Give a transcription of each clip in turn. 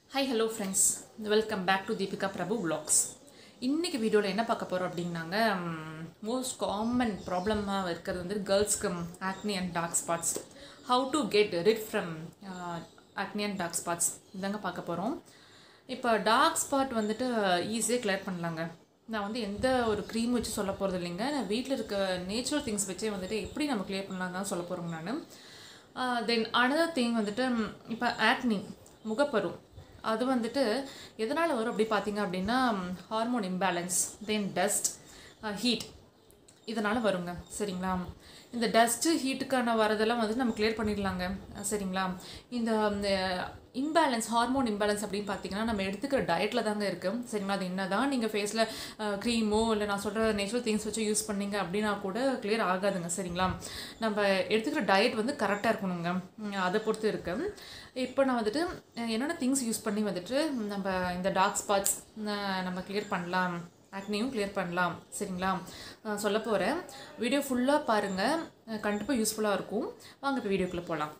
Hi hello friends welcome back to Deepika Prabhu vlogs இன்னைக்கு வீடியோவில் என்ன பார்க்க போகிறோம் அப்படின்னாங்க மோஸ்ட் காமன் ப்ராப்ளமாக இருக்கிறது வந்து கேர்ள்ஸ்க்கு acne and dark spots how to get rid from acne and dark spots இதாங்க பார்க்க போகிறோம் இப்போ டார்க் ஸ்பாட் வந்துட்டு ஈஸியாக கிளியர் பண்ணலாங்க நான் வந்து எந்த ஒரு க்ரீம் வச்சு சொல்ல போகிறது இல்லைங்க நான் வீட்டில் இருக்க நேச்சுரல் திங்ஸ் வச்சே வந்துட்டு எப்படி நம்ம கிளியர் பண்ணலாம் தான் சொல்ல போகிறோங்க நான் தென் அனதர் திங் வந்துட்டு இப்போ ஆக்னி முகப்பரு அது வந்துட்டு எதனால் வரும் அப்படி பார்த்தீங்க அப்படின்னா hormone imbalance then dust heat இதனால் வருங்க சரிங்களா இந்த டஸ்ட்டு ஹீட்டுக்கான வரதெல்லாம் வந்து நம்ம கிளியர் பண்ணிடலாங்க அஹ் சரிங்களா இந்த இம்பேலன்ஸ் ஹார்மோன் இம்பேலன்ஸ் அப்படின்னு பார்த்தீங்கன்னா நம்ம எடுத்துக்கிற டயட்டில் தாங்க இருக்குது சரிங்களா அது என்ன தான் நீங்கள் ஃபேஸில் க்ரீமோ இல்லை நான் சொல்கிற நேச்சுரல் திங்ஸ் வச்சு யூஸ் பண்ணீங்க அப்படின்னா கூட கிளியர் ஆகாதுங்க சரிங்களா நம்ம எடுத்துக்கிற டயட் வந்து கரெக்டாக இருக்கணுங்க உம், அதை பொறுத்து இருக்குது இப்போ நான் வந்துட்டு அஹ், என்னென்ன திங்ஸ் யூஸ் பண்ணி வந்துட்டு நம்ம இந்த டார்க் ஸ்பாட்ஸ் நம்ம கிளியர் பண்ணலாம் ஆக்னியும் கிளியர் பண்ணலாம் சரிங்களா நான் சொல்ல போகிறேன் வீடியோ ஃபுல்லாக பாருங்கள் கண்டிப்பாக யூஸ்ஃபுல்லாக இருக்கும் வாங்க இப்போ வீடியோக்குள்ளே போகலாம்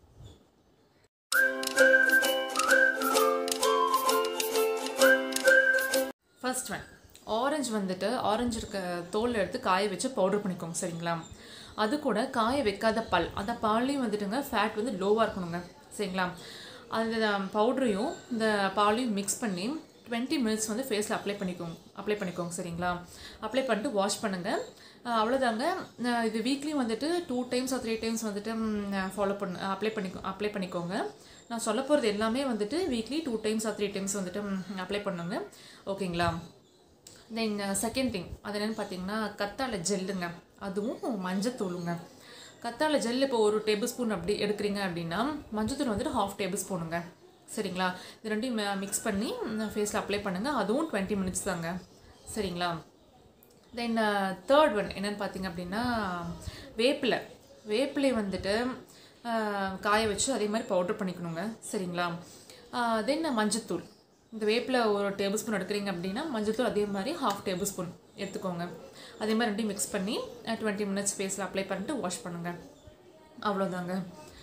ஃபர்ஸ்ட் ஒன் ஆரஞ்சு வந்துட்டு ஆரஞ்சு இருக்க தோல் எடுத்து காய வச்சு பவுடர் பண்ணிக்கோங்க சரிங்களா அது கூட காய வைக்காத பால் அந்த பால்லையும் வந்துட்டுங்க ஃபேட் வந்து லோவாக இருக்கணுங்க சரிங்களா அந்த பவுடரையும் இந்த பாலையும் மிக்ஸ் பண்ணி டுவெண்ட்டி மினிட்ஸ் வந்து ஃபேஸில் அப்ளை பண்ணிக்கோங்க அப்ளை பண்ணிக்கோங்க சரிங்களா அப்ளை பண்ணிட்டு வாஷ் பண்ணுங்கள் அவ்வளோதாங்க அஹ் இது வீக்லி வந்துட்டு two times or three times வந்துட்டு ஃபாலோ பண்ண அப்ளை பண்ணிக்கோ அப்ளை பண்ணிக்கோங்க நான் சொல்ல போகிறது எல்லாமே வந்துட்டு weekly two times or three times வந்துட்டு அப்ளை பண்ணுங்க ஓகேங்களா தென் செகண்ட் திங் அது என்னென்னு பார்த்தீங்கன்னா கத்தாழை ஜெல்லுங்க அதுவும் மஞ்சத்தூளுங்க கத்தாழை ஜெல் இப்போ ஒரு டேபிள் ஸ்பூன் அப்படி எடுக்கிறீங்க அப்படின்னா மஞ்சத்தூள் வந்துட்டு ஹாஃப் டேபிள் ஸ்பூனுங்க சரிங்களா இது ரெண்டையும் மிக்ஸ் பண்ணி ஃபேஸில் அப்ளை பண்ணுங்கள் அதுவும் டுவெண்ட்டி மினிட்ஸ் தாங்க சரிங்களா தென் தேர்ட் ஒன் என்னென்னு பார்த்தீங்க அப்படின்னா வேப்பிலை வேப்பிலை வந்துட்டு அஹ், காய வச்சு அதே மாதிரி பவுடர் பண்ணிக்கணுங்க சரிங்களா தென் மஞ்சத்தூள் இந்த வேப்பிலை ஒரு டேபிள் ஸ்பூன் எடுக்கிறீங்க அப்படின்னா மஞ்சத்தூள் அதே மாதிரி ஹாஃப் டேபிள் ஸ்பூன் எடுத்துக்கோங்க அதே மாதிரி ரெண்டையும் மிக்ஸ் பண்ணி டுவெண்ட்டி மினிட்ஸ் ஃபேஸில் அப்ளை பண்ணிட்டு வாஷ் பண்ணுங்கள் அவ்வளோதாங்க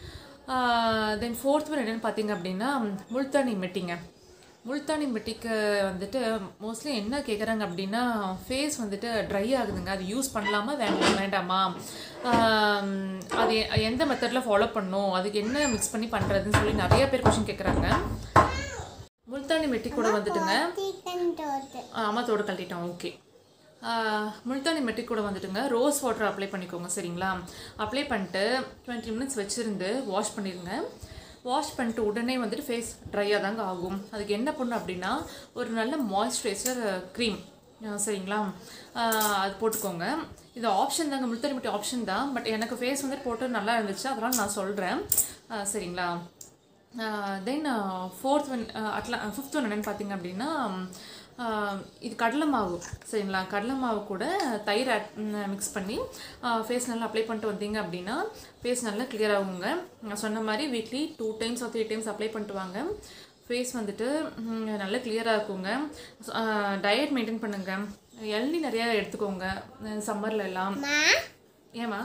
தென் ஃபோர்த் ஒன் என்னென்னு பார்த்தீங்க அப்படின்னா முல்தானி மெட்டிங்க முல்தானி மெட்டிக்கு வந்துட்டு மோஸ்ட்லி என்ன கேட்குறாங்க அப்படின்னா ஃபேஸ் வந்துட்டு ட்ரை ஆகுதுங்க அது யூஸ் பண்ணலாமா வேண்டாம் வேண்டாமா ஆம், அது எ- எந்த மெத்தடில் ஃபாலோ பண்ணணும் அதுக்கு என்ன மிக்ஸ் பண்ணி பண்ணுறதுன்னு சொல்லி நிறைய பேர் கொஷின் கேட்குறாங்க முல்தானி மெட்டி கூட வந்துட்டுங்க அம்மா தோடு கழட்டிட்டோம் ஓகே முல்தானி மெட்டி கூட வந்துட்டுங்க ரோஸ் வாட்டர் அப்ளை பண்ணிக்கோங்க சரிங்களா அப்ளை பண்ணிட்டு டுவெண்ட்டி மினிட்ஸ் வச்சுருந்து வாஷ் பண்ணிடுங்க வாஷ் பண்ணிட்டு உடனே வந்துட்டு ஃபேஸ் ட்ரையாக தாங்க ஆகும் அதுக்கு என்ன பண்ணணும் அப்படின்னா ஒரு நல்ல மாய்ஸ்சரைசர் க்ரீம் சரிங்களா ஆஹ் அது போட்டுக்கோங்க இது ஆப்ஷன் தாங்க முல்தானி மெட்டி ஆப்ஷன் தான் பட் எனக்கு ஃபேஸ் வந்துட்டு போட்டு நல்லா இருந்துச்சு அதனால் நான் சொல்கிறேன் சரிங்களா தென் ஃபோர்த் ஒன் அட்லா ஃபிஃப்த் ஒன் என்னென்னு பார்த்தீங்க அப்படின்னா ஆஹ் இது கடலை மாவு சரிங்களா கடலை மாவு கூட தயிர் ஆட் மிக்ஸ் பண்ணி ஃபேஸ் நல்லா அப்ளை பண்ணிட்டு வந்தீங்க அப்படின்னா ஃபேஸ் நல்லா கிளியர் ஆகுங்க நான் சொன்ன மாதிரி weekly two times or three times apply பண்ணிட்டு வாங்க ஃபேஸ் வந்துட்டு ம், நல்லா கிளியராக இருக்குங்க டயட் மெயின்டைன் பண்ணுங்க இளநீ நிறையா எடுத்துக்கோங்க சம்மரில் எல்லாம் ஏமா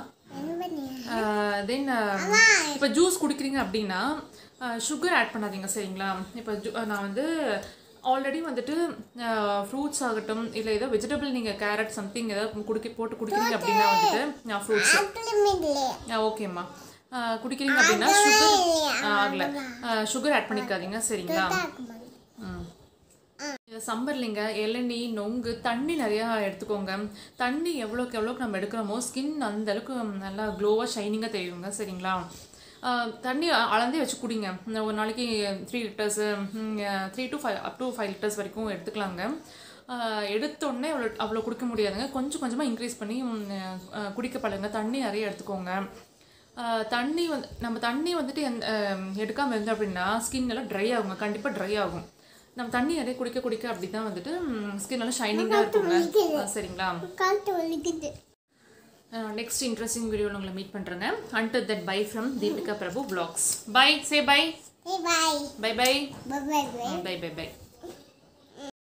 தென் இப்போ ஜூஸ் குடிக்கிறீங்க அப்படின்னா சுகர் ஆட் பண்ணாதீங்க சரிங்களா இப்போ ju- நான் வந்து ஆல்ரெடி வந்துட்டு ஃப்ரூட்ஸ் ஆகட்டும் இல்லை ஏதோ வெஜிடபிள் நீங்கள் கேரட் சம்திங் ஏதாவது குடிக்க போட்டு குடிக்கிறீங்க அப்படின்னா வந்துட்டு ஃப்ரூட்ஸ் ஓகேம்மா குடிக்கிறீங்க அப்படின்னா சுகர் ஆகல சுகர் ஆட் பண்ணிக்காதீங்க சரிங்களா ம் இது சம்மர்லிங்க இளநீ நொங்கு தண்ணி நிறையா எடுத்துக்கோங்க தண்ணி எவ்வளோக்கு எவ்வளோக்கு நம்ம எடுக்கிறோமோ ஸ்கின் அந்த அளவுக்கு நல்லா க்ளோவாக ஷைனிங்காக தெரியுங்க சரிங்களா ஆஹ் தண்ணி அ- அளந்தே வச்சு குடிங்க இந்த ஒரு நாளைக்கு three litres three to five up to five litres வரைக்கும் எடுத்துக்கலாங்க ஆஹ் எடுத்தோடனே அவ்வளோ அவ்வளோ குடிக்க முடியாதுங்க கொஞ்சம் கொஞ்சமாக இன்க்ரீஸ் பண்ணி ம், ஆஹ் குடிக்க பழகுங்க தண்ணி நிறைய எடுத்துக்கோங்க ஆஹ் தண்ணி வந்து நம்ம தண்ணி வந்துட்டு எந்த எடுக்காமல் இருந்தோம் அப்படின்னா ஸ்கின் எல்லாம் ட்ரை ஆகுங்க கண்டிப்பாக ட்ரை ஆகும் நம்ம தண்ணி நிறைய குடிக்க குடிக்க அப்படி தான் வந்துட்டு ஸ்கின் நல்லா ஷைனிங்காக இருக்குங்க ஆஹ் சரிங்களா நெக்ஸ்ட் இன்ட்ரெஸ்டிங் வீடியோவில் உங்களை மீட் பண்ணுறேங்க until that bye from Deepika Prabhu vlogs bye say bye Bye bye. Bye bye Bye bye bye. Bye bye by